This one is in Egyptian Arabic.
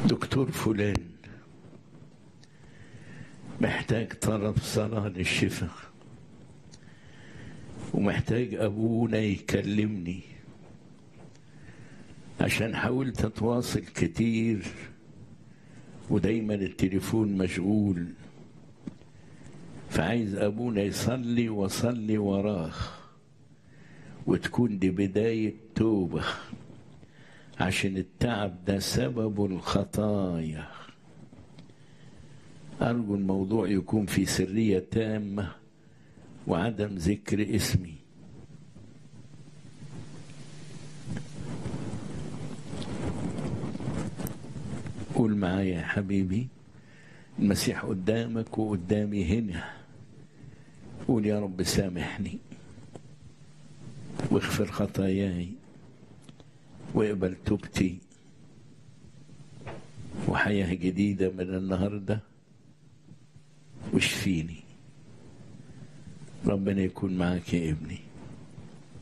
دكتور فلان محتاج طلب صلاة للشفاء ومحتاج أبونا يكلمني عشان حاولت أتواصل كتير ودايما التليفون مشغول فعايز أبونا يصلي وصلي وراه وتكون دي بداية توبة عشان التعب ده سبب الخطايا أرجو الموضوع يكون في سرية تامة وعدم ذكر اسمي قول معايا يا حبيبي المسيح قدامك وقدامي هنا قول يا رب سامحني واغفر خطاياي واقبل توبتي وحياة جديدة من النهاردة واشفيني ربنا يكون معك يا ابني